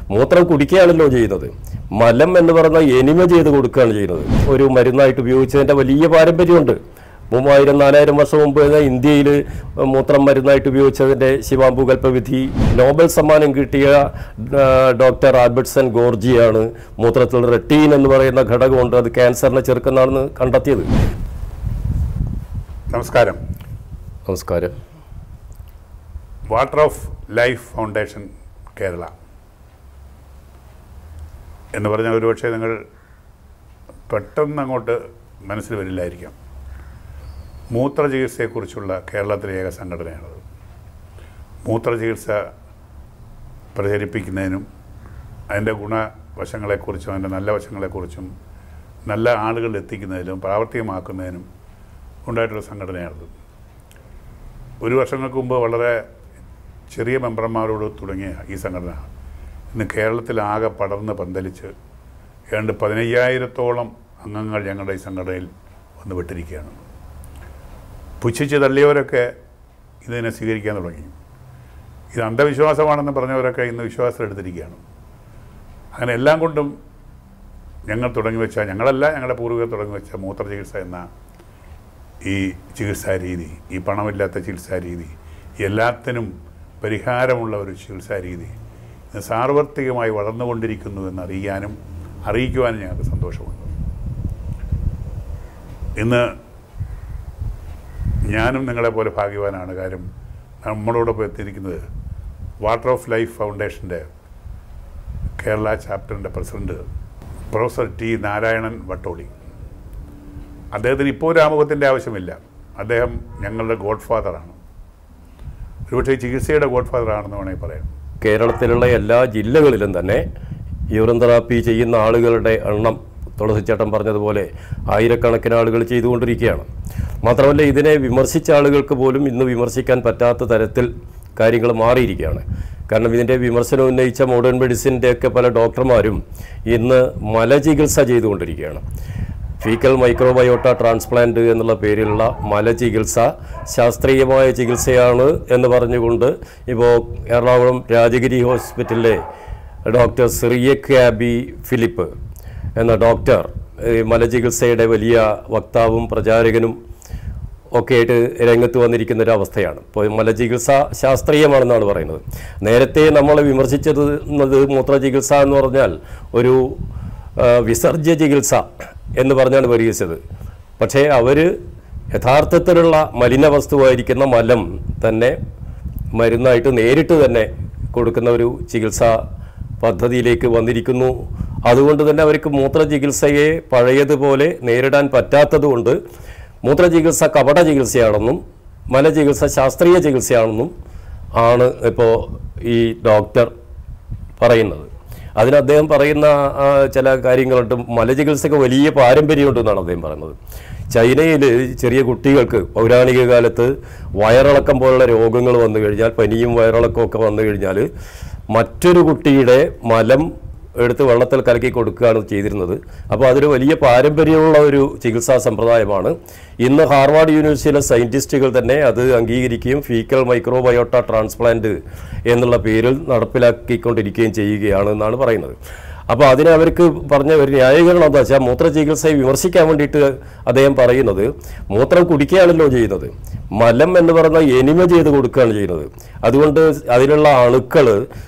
മൂത്രം കുടിക്കുകയാണല്ലോ ചെയ്യുന്നത് മലം എന്ന് പറയുന്ന എനിമ ചെയ്ത് കൊടുക്കുകയാണ് ചെയ്യുന്നത് ഒരു മരുന്നായിട്ട് ഉപയോഗിച്ചതിൻ്റെ വലിയ പാരമ്പര്യമുണ്ട് മൂവായിരം നാലായിരം വർഷം മുമ്പ് തന്നെ ഇന്ത്യയിൽ മൂത്രം മരുന്നായിട്ട് ഉപയോഗിച്ചതിൻ്റെ ശിവാംബു കൽപ്പവിധി നോബൽ സമ്മാനം കിട്ടിയ ആ, ഡോക്ടർ ആൽബർട്ട്സൺ ഗോർജിയാണ് മൂത്രത്തിൽ റെട്ടീൻ എന്ന് പറയുന്ന ഘടകമുണ്ട് അത് ക്യാൻസറിനെ ചെറുക്കുന്നതാണെന്ന് കണ്ടെത്തിയത് നമസ്കാരം നമസ്കാരം water of life foundation Kerala എന്ന് പറഞ്ഞാൽ ഒരുപക്ഷെ നിങ്ങൾ പെട്ടെന്ന് അങ്ങോട്ട് മനസ്സിൽ വരില്ലായിരിക്കാം മൂത്ര ചികിത്സയെക്കുറിച്ചുള്ള കേരളത്തിലെ ഏക സംഘടനയാണത് മൂത്ര ചികിത്സ പ്രചരിപ്പിക്കുന്നതിനും അതിൻ്റെ ഗുണവശങ്ങളെക്കുറിച്ചും അതിൻ്റെ നല്ല വശങ്ങളെക്കുറിച്ചും നല്ല ആളുകളിൽ എത്തിക്കുന്നതിലും പ്രാവർത്തികമാക്കുന്നതിനും ഉണ്ടായിട്ടുള്ള സംഘടനയാണത് ഒരു വർഷങ്ങൾക്ക് മുമ്പ് വളരെ ചെറിയ മെമ്പർമാരോട് തുടങ്ങിയ ഈ സംഘടന ഇന്ന് കേരളത്തിലാകെ പടർന്ന് പന്തലിച്ച് ഏതാണ്ട് പതിനയ്യായിരത്തോളം അംഗങ്ങൾ ഞങ്ങളുടെ ഈ സംഘടനയിൽ വന്ന് വിട്ടിരിക്കുകയാണ് പുച്ഛിച്ച് തള്ളിയവരൊക്കെ ഇതിനെ സ്വീകരിക്കാൻ തുടങ്ങി ഇത് അന്ധവിശ്വാസമാണെന്ന് പറഞ്ഞവരൊക്കെ ഇന്ന് വിശ്വാസം എടുത്തിരിക്കുകയാണ് അങ്ങനെ എല്ലാം കൊണ്ടും ഞങ്ങൾ തുടങ്ങി വെച്ച ഞങ്ങളല്ല ഞങ്ങളുടെ പൂർവികർ തുടങ്ങി വെച്ച മൂത്ര ചികിത്സ എന്ന ഈ ചികിത്സാ രീതി ഈ പണമില്ലാത്ത ചികിത്സാ രീതി എല്ലാത്തിനും പരിഹാരമുള്ള ഒരു ചികിത്സാ രീതി ഇന്ന് സാർവത്രികമായി വളർന്നുകൊണ്ടിരിക്കുന്നു എന്ന് അറിയാനും അറിയിക്കുവാനും ഞങ്ങൾക്ക് സന്തോഷമുണ്ട് ഇന്ന് ഞാനും നിങ്ങളെപ്പോലെ ഭാഗ്യവാനാണ് കാര്യം നമ്മളോടൊപ്പം എത്തിയിരിക്കുന്നത് വാട്ടർ ഓഫ് ലൈഫ് ഫൗണ്ടേഷൻ്റെ കേരള ചാപ്റ്ററിൻ്റെ president professor T Narayanan Vattoli അദ്ദേഹത്തിന് ഇപ്പോൾ ഒരു ആമുഖത്തിൻ്റെ ആവശ്യമില്ല അദ്ദേഹം ഞങ്ങളുടെ ഗോഡ് ഫാദറാണ് ഒരുപക്ഷെ ഈ ചികിത്സയുടെ ഗോഡ് ഫാദറാണെന്ന് വേണമെങ്കിൽ പറയാം കേരളത്തിലുള്ള എല്ലാ ജില്ലകളിലും തന്നെ യൂറിൻ തെറാപ്പി ചെയ്യുന്ന ആളുകളുടെ എണ്ണം തുളസിച്ചേട്ടൻ പറഞ്ഞതുപോലെ ആയിരക്കണക്കിന് ആളുകൾ ചെയ്തുകൊണ്ടിരിക്കുകയാണ് മാത്രമല്ല ഇതിനെ വിമർശിച്ച ആളുകൾക്ക് പോലും ഇന്ന് വിമർശിക്കാൻ പറ്റാത്ത തരത്തിൽ കാര്യങ്ങൾ മാറിയിരിക്കുകയാണ് കാരണം ഇതിൻ്റെ വിമർശനം ഉന്നയിച്ച മോഡേൺ മെഡിസിൻ്റെ ഒക്കെ പല ഡോക്ടർമാരും ഇന്ന് മലചികിത്സ ചെയ്തുകൊണ്ടിരിക്കുകയാണ് ഫീക്കൽ മൈക്രോബയോട്ട ട്രാൻസ്പ്ലാന്റ് എന്നുള്ള പേരിലുള്ള മലചികിത്സ ശാസ്ത്രീയമായ ചികിത്സയാണ് എന്ന് പറഞ്ഞുകൊണ്ട് ഇപ്പോൾ എറണാകുളം രാജഗിരി ഹോസ്പിറ്റലിലെ ഡോക്ടർ സിറിയക്കാബി ഫിലിപ്പ് എന്ന ഡോക്ടർ ഈ മലചികിത്സയുടെ വലിയ വക്താവും പ്രചാരകനും ഒക്കെ ആയിട്ട് രംഗത്ത് വന്നിരിക്കുന്ന ഒരു അവസ്ഥയാണ് ഇപ്പോൾ മലചികിത്സ ശാസ്ത്രീയമാണെന്നാണ് പറയുന്നത് നേരത്തെ നമ്മൾ വിമർശിച്ചത് മൂത്ര ചികിത്സ എന്ന് പറഞ്ഞാൽ ഒരു ആ, വിസർജ്യ ചികിത്സ എന്ന് പറഞ്ഞാണ് പരിഹരിച്ചത് പക്ഷേ അവർ യഥാർത്ഥത്തിലുള്ള മലിന വസ്തുവായിരിക്കുന്ന മലം തന്നെ മരുന്നായിട്ട് നേരിട്ട് തന്നെ കൊടുക്കുന്ന ഒരു ചികിത്സാ പദ്ധതിയിലേക്ക് വന്നിരിക്കുന്നു അതുകൊണ്ട് തന്നെ അവർക്ക് മൂത്ര ചികിത്സയെ പഴയതുപോലെ നേരിടാൻ പറ്റാത്തതുകൊണ്ട് മൂത്ര ചികിത്സ കപട ചികിത്സയാണെന്നും മല ചികിത്സ ശാസ്ത്രീയ ചികിത്സയാണെന്നും ആണ് ഇപ്പോൾ ഈ ഡോക്ടർ പറയുന്നത് അതിന് അദ്ദേഹം പറയുന്ന ആ, ചില കാര്യങ്ങളുണ്ട് മലചികിത്സയ്ക്ക് വലിയ പാരമ്പര്യമുണ്ടെന്നാണ് അദ്ദേഹം പറയുന്നത് ചൈനയിൽ ചെറിയ കുട്ടികൾക്ക് പൗരാണിക കാലത്ത് വയറിളക്കം പോലുള്ള രോഗങ്ങൾ വന്നു കഴിഞ്ഞാൽ പനിയും വയറിളക്കവും ഒക്കെ വന്നു കഴിഞ്ഞാൽ മറ്റൊരു കുട്ടിയുടെ മലം എടുത്ത് വെള്ളത്തിൽ കലക്കി കൊടുക്കുകയാണ് ചെയ്തിരുന്നത് അപ്പോൾ അതൊരു വലിയ പാരമ്പര്യമുള്ള ഒരു ചികിത്സാ സമ്പ്രദായമാണ് ഇന്ന് ഹാർവാർഡ് യൂണിവേഴ്സിറ്റിയിലെ സയൻറ്റിസ്റ്റുകൾ തന്നെ അത് അംഗീകരിക്കുകയും ഫീക്കൽ മൈക്രോബയോട്ട ട്രാൻസ്പ്ലാന്റ് എന്നുള്ള പേരിൽ നടപ്പിലാക്കിക്കൊണ്ടിരിക്കുകയും ചെയ്യുകയാണ് എന്നാണ് പറയുന്നത് അപ്പോൾ അതിന് അവർക്ക് പറഞ്ഞ ഒരു ന്യായീകരണം എന്താ വെച്ചാൽ മൂത്ര ചികിത്സയെ വിമർശിക്കാൻ വേണ്ടിയിട്ട് അദ്ദേഹം പറയുന്നത് മൂത്രം കുടിക്കുകയാണല്ലോ ചെയ്യുന്നത് മലം എന്ന് പറയുന്ന എനിമ ചെയ്ത് കൊടുക്കുകയാണ് ചെയ്യുന്നത് അതുകൊണ്ട് അതിലുള്ള അണുക്കൾ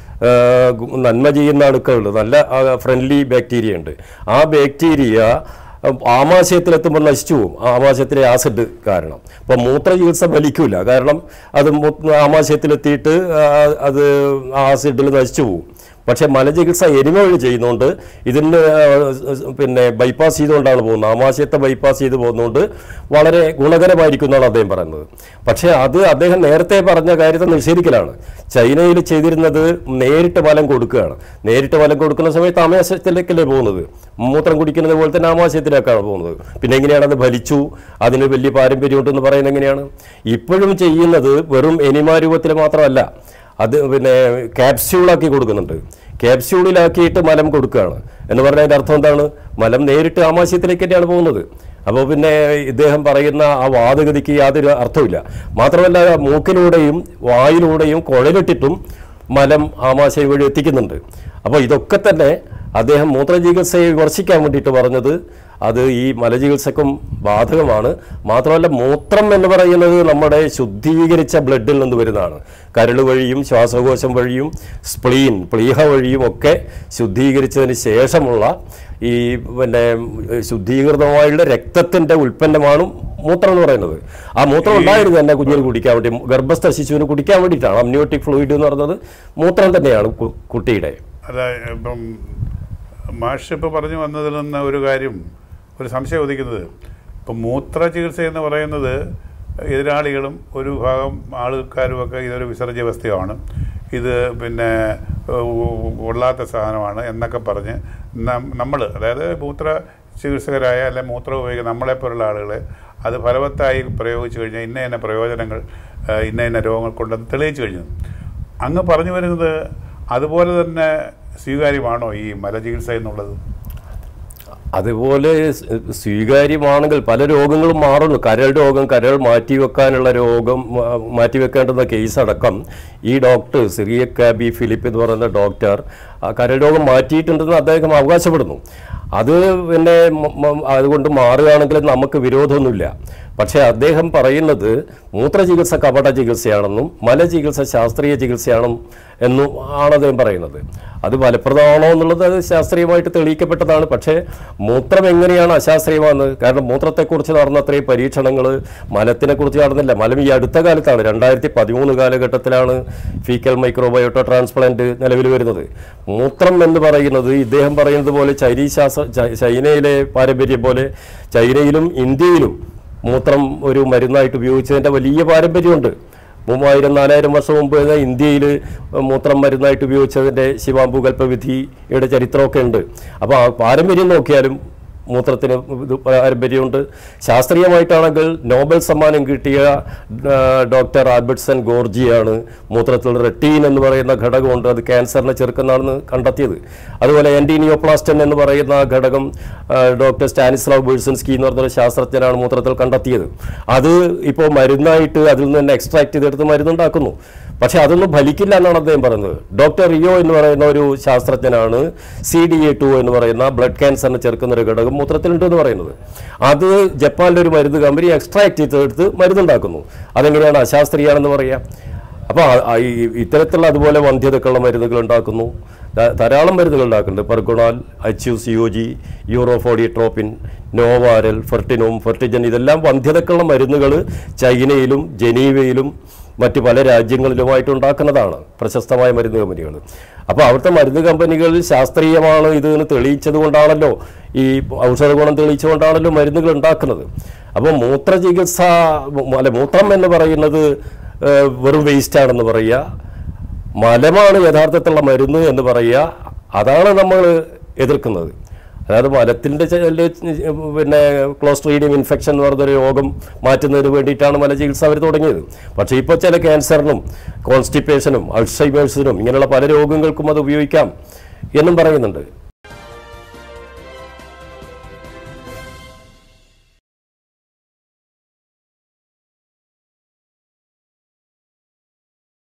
ആഹ് ഗു- നന്മ ചെയ്യുന്ന അണുക്കളുണ്ട് നല്ല ഫ്രണ്ട്ലി ബാക്ടീരിയ ഉണ്ട് ആ ബാക്ടീരിയ അഹ് ആമാശയത്തിലെത്തുമ്പോൾ നശിച്ചു പോകും ആമാശയത്തിലെ ആസിഡ് കാരണം അപ്പം മൂത്ര ചികിത്സ വലിക്കൂല കാരണം അത് മൂ- ആമാശയത്തിലെത്തിയിട്ട് ആ- അത് ആസിഡിൽ നശിച്ചു പോകും പക്ഷേ മലചികിത്സ എരിമ വഴി ചെയ്യുന്നതുകൊണ്ട് ഇതിന് ആ, പിന്നെ ബൈപ്പാസ് ചെയ്തുകൊണ്ടാണ് പോകുന്നത് ആമാശയത്തെ ബൈപ്പാസ് ചെയ്ത് പോകുന്നതുകൊണ്ട് വളരെ ഗുണകരമായിരിക്കും എന്നാണ് അദ്ദേഹം പറയുന്നത് പക്ഷേ അത് അദ്ദേഹം നേരത്തെ പറഞ്ഞ കാര്യത്തെ നിഷേധിക്കലാണ് ചൈനയിൽ ചെയ്തിരുന്നത് നേരിട്ട് ഫലം കൊടുക്കുകയാണ് നേരിട്ട് ഫലം കൊടുക്കുന്ന സമയത്ത് ആമാശയത്തിലേക്കല്ലേ പോകുന്നത് മൂത്രം കുടിക്കുന്നത് പോലെ തന്നെ ആമാശയത്തിലേക്കാണ് പോകുന്നത് പിന്നെ എങ്ങനെയാണ് അത് ഫലിച്ചു അതിന് വലിയ പാരമ്പര്യമുണ്ടെന്ന് പറയുന്നത് എങ്ങനെയാണ് ഇപ്പോഴും ചെയ്യുന്നത് വെറും എനിമാ രൂപത്തിൽ മാത്രമല്ല അത് പിന്നെ ക്യാപ്സ്യൂളാക്കി കൊടുക്കുന്നുണ്ട് ക്യാപ്സ്യൂളിലാക്കിയിട്ട് മലം കൊടുക്കുകയാണ് എന്ന് പറഞ്ഞാൽ അതിൻ്റെ അർത്ഥം എന്താണ് മലം നേരിട്ട് ആമാശയത്തിലേക്ക് തന്നെയാണ് പോകുന്നത് അപ്പോൾ പിന്നെ ഇദ്ദേഹം പറയുന്ന ആ വാദഗതിക്ക് യാതൊരു അർത്ഥമില്ല മാത്രമല്ല മൂക്കിലൂടെയും വായിലൂടെയും കുഴലിട്ടിട്ടും മലം ആമാശയം വഴി എത്തിക്കുന്നുണ്ട് അപ്പോൾ ഇതൊക്കെ തന്നെ അദ്ദേഹം മൂത്രചികിത്സയെ വിമർശിക്കാൻ വേണ്ടിയിട്ട് പറഞ്ഞത് അത് ഈ മലചികിത്സക്കും ബാധകമാണ് മാത്രമല്ല മൂത്രം എന്ന് പറയുന്നത് നമ്മുടെ ശുദ്ധീകരിച്ച ബ്ലഡിൽ നിന്ന് വരുന്നതാണ് കരൾ വഴിയും ശ്വാസകോശം വഴിയും സ്പ്ലീൻ പ്ലീഹ വഴിയും ഒക്കെ ശുദ്ധീകരിച്ചതിന് ശേഷമുള്ള ഈ പിന്നെ ശുദ്ധീകൃതമായുള്ള രക്തത്തിൻ്റെ ഉൽപ്പന്നമാണ് മൂത്രം എന്ന് പറയുന്നത് ആ മൂത്രം ഉണ്ടായിരുന്നു തന്നെ കുഞ്ഞിന് കുടിക്കാൻ വേണ്ടി ഗർഭസ്ഥ ശിശുവിന് കുടിക്കാൻ വേണ്ടിയിട്ടാണ് അമ്നിയോട്ടിക് ഫ്ലൂയിഡ് എന്ന് പറയുന്നത് മൂത്രം തന്നെയാണ് കു- കുട്ടിയുടെ അല്ല ഇപ്പം മാഷ് ഇപ്പോൾ പറഞ്ഞു വന്നതിൽ നിന്ന് ഒരു കാര്യം ഒരു സംശയം ഉദിക്കുന്നത് ഇപ്പം മൂത്ര ചികിത്സ എന്ന് പറയുന്നത് എതിരാളികളും ഒരു ഭാഗം ആൾക്കാരുമൊക്കെ ഇതൊരു വിസർജ്യ വസ്തുവാണ് ഇത് പിന്നെ ഏഹ്, കൊള്ളാത്ത സാധനമാണ് എന്നൊക്കെ പറഞ്ഞ് നമ്മൾ അതായത് മൂത്ര ചികിത്സകരായ അല്ലെ മൂത്രം ഉപയോഗിക്കുന്ന നമ്മളെപ്പോലുള്ള ആളുകൾ അത് ഫലവത്തായി പ്രയോഗിച്ചു കഴിഞ്ഞാൽ ഇന്ന ഇന്ന പ്രയോജനങ്ങൾ ഏഹ്, ഇന്ന ഇന്ന രോഗങ്ങൾ കൊണ്ടെന്ന് തെളിയിച്ചു കഴിഞ്ഞു അങ്ങ് പറഞ്ഞു വരുന്നത് അതുപോലെ തന്നെ സ്വീകാര്യമാണോ ഈ മലചികിത്സ എന്നുള്ളത് അതുപോലെ സ് സ്വീകാര്യമാണെങ്കിൽ പല രോഗങ്ങളും മാറുന്നു കരൾ രോഗം കരൾ മാറ്റിവെക്കാനുള്ള രോഗം ആ, മാറ്റിവെക്കേണ്ടുന്ന കേസ് അടക്കം ഈ ഡോക്ടർ സിറിയക്ക ബി ഫിലിപ്പ് എന്ന് പറയുന്ന ഡോക്ടർ ആ കരൾ രോഗം മാറ്റിയിട്ടുണ്ടെന്ന് അദ്ദേഹം അവകാശപ്പെടുന്നു അത് പിന്നെ മ- മ- അതുകൊണ്ട് മാറുകയാണെങ്കിൽ നമുക്ക് വിരോധമൊന്നുമില്ല പക്ഷേ അദ്ദേഹം പറയുന്നത് മൂത്രചികിത്സ കപട ചികിത്സയാണെന്നും മലചികിത്സ ശാസ്ത്രീയ ചികിത്സയാണെന്നും എന്നും ആണ് അദ്ദേഹം പറയുന്നത് അത് ഫലപ്രദമാണോ എന്നുള്ളത് അത് ശാസ്ത്രീയമായിട്ട് തെളിയിക്കപ്പെട്ടതാണ് പക്ഷേ മൂത്രം എങ്ങനെയാണ് അശാസ്ത്രീയമാകുന്നത് കാരണം മൂത്രത്തെക്കുറിച്ച് നടന്ന അത്രയും പരീക്ഷണങ്ങൾ മലത്തിനെക്കുറിച്ച് നടന്നില്ല മലം ഈ അടുത്ത കാലത്താണ് രണ്ടായിരത്തി പതിമൂന്ന് കാലഘട്ടത്തിലാണ് ഫീക്കൽ മൈക്രോബയോട്ടോ ട്രാൻസ്പ്ലാന്റ് നിലവിൽ വരുന്നത് മൂത്രം എന്ന് പറയുന്നത് ഇദ്ദേഹം പറയുന്നത് പോലെ ചൈനീസ് ശാസ്ത്ര ചൈ- ചൈനയിലെ പാരമ്പര്യം പോലെ ചൈനയിലും ഇന്ത്യയിലും മൂത്രം ഒരു മരുന്നായിട്ട് ഉപയോഗിച്ചതിൻ്റെ വലിയ പാരമ്പര്യമുണ്ട് മൂവായിരം നാലായിരം വർഷം മുമ്പ് തന്നെ ഇന്ത്യയിൽ മൂത്രം മരുന്നായിട്ട് ഉപയോഗിച്ചതിൻ്റെ ശിവാംബു കൽപ്പവിധിയുടെ ചരിത്രമൊക്കെ ഉണ്ട് അപ്പോൾ ആ പാരമ്പര്യം നോക്കിയാലും മൂത്രത്തിന് ഇത് പാരമ്പര്യമുണ്ട് ശാസ്ത്രീയമായിട്ടാണെങ്കിൽ നോബൽ സമ്മാനം കിട്ടിയ ആ, ഡോക്ടർ ആൽബർട്ട്സൺ ഗോർജിയാണ് മൂത്രത്തിൽ റെട്ടീൻ എന്ന് പറയുന്ന ഘടകമുണ്ട് അത് ക്യാൻസറിനെ ചെറുക്കുന്നതാണെന്ന് കണ്ടെത്തിയത് അതുപോലെ ആൻറ്റിനിയോപ്ലാസ്റ്റൻ എന്ന് പറയുന്ന ഘടകം ആ, ഡോക്ടർ സ്റ്റാനിസ്ലാവ് ബേഴ്സൻസ്കി എന്ന് പറഞ്ഞൊരു ശാസ്ത്രജ്ഞനാണ് മൂത്രത്തിൽ കണ്ടെത്തിയത് അത് ഇപ്പോൾ മരുന്നായിട്ട് അതിൽ നിന്ന് തന്നെ എക്സ്ട്രാക്ട് ചെയ്തെടുത്ത് മരുന്നുണ്ടാക്കുന്നു പക്ഷെ അതൊന്നും ഫലിക്കില്ല എന്നാണ് അദ്ദേഹം പറയുന്നത് ഡോക്ടർ റിയോ എന്ന് പറയുന്ന ഒരു ശാസ്ത്രജ്ഞനാണ് സി ഡി എ ടു എന്ന് പറയുന്ന ബ്ലഡ് ക്യാൻസറിനെ ചെറുക്കുന്ന ഒരു ഘടകം മൂത്രത്തിലുണ്ട് എന്ന് പറയുന്നത് അത് ജപ്പാനിലെ ഒരു മരുന്ന് കമ്പനി എക്സ്ട്രാക്ട് ചെയ്തെടുത്ത് മരുന്നുണ്ടാക്കുന്നു അതെങ്ങനെയാണ് അശാസ്ത്രീയാണെന്ന് പറയാം അപ്പോൾ ഇത്തരത്തിലുള്ള അതുപോലെ വന്ധ്യതക്കുള്ള മരുന്നുകൾ ഉണ്ടാക്കുന്നു ധ- ധാരാളം മരുന്നുകൾ ഉണ്ടാക്കുന്നുണ്ട് Pergonal H U C O G urofollitropin Novarel Fertinorm Fertigen ഇതെല്ലാം വന്ധ്യതക്കുള്ള മരുന്നുകൾ ചൈനയിലും ജനീവയിലും മറ്റ് പല രാജ്യങ്ങളിലുമായിട്ട് ഉണ്ടാക്കുന്നതാണ് പ്രശസ്തമായ മരുന്ന് കമ്പനികൾ അപ്പോൾ അവിടുത്തെ മരുന്ന് കമ്പനികളിൽ ശാസ്ത്രീയമാണ് ഇത് എന്ന് തെളിയിച്ചത് കൊണ്ടാണല്ലോ ഈ ഔഷധ ഗുണം തെളിയിച്ചുകൊണ്ടാണല്ലോ മരുന്നുകൾ ഉണ്ടാക്കുന്നത് അപ്പോൾ മൂത്ര ചികിത്സ അല്ല മൂത്രം എന്ന് പറയുന്നത് ഏഹ്, വെറും വേസ്റ്റ് ആണെന്ന് പറയുക മലമാണ് യഥാർത്ഥത്തിലുള്ള മരുന്ന് എന്ന് പറയുക അതാണ് നമ്മൾ എതിർക്കുന്നത് അതായത് മലത്തിൻ്റെ പിന്നെ ക്ലോസ്ട്രീഡിയം ഇൻഫെക്ഷൻ എന്ന് പറയുന്നൊരു രോഗം മാറ്റുന്നതിന് വേണ്ടിയിട്ടാണ് മല ചികിത്സ അവർ തുടങ്ങിയത് പക്ഷേ ഇപ്പോൾ ചില ക്യാൻസറിനും കോൺസ്റ്റിപ്പേഷനും അൾസൈമേഴ്സിനും ഇങ്ങനെയുള്ള പല രോഗങ്ങൾക്കും അത് ഉപയോഗിക്കാം എന്നും പറയുന്നുണ്ട്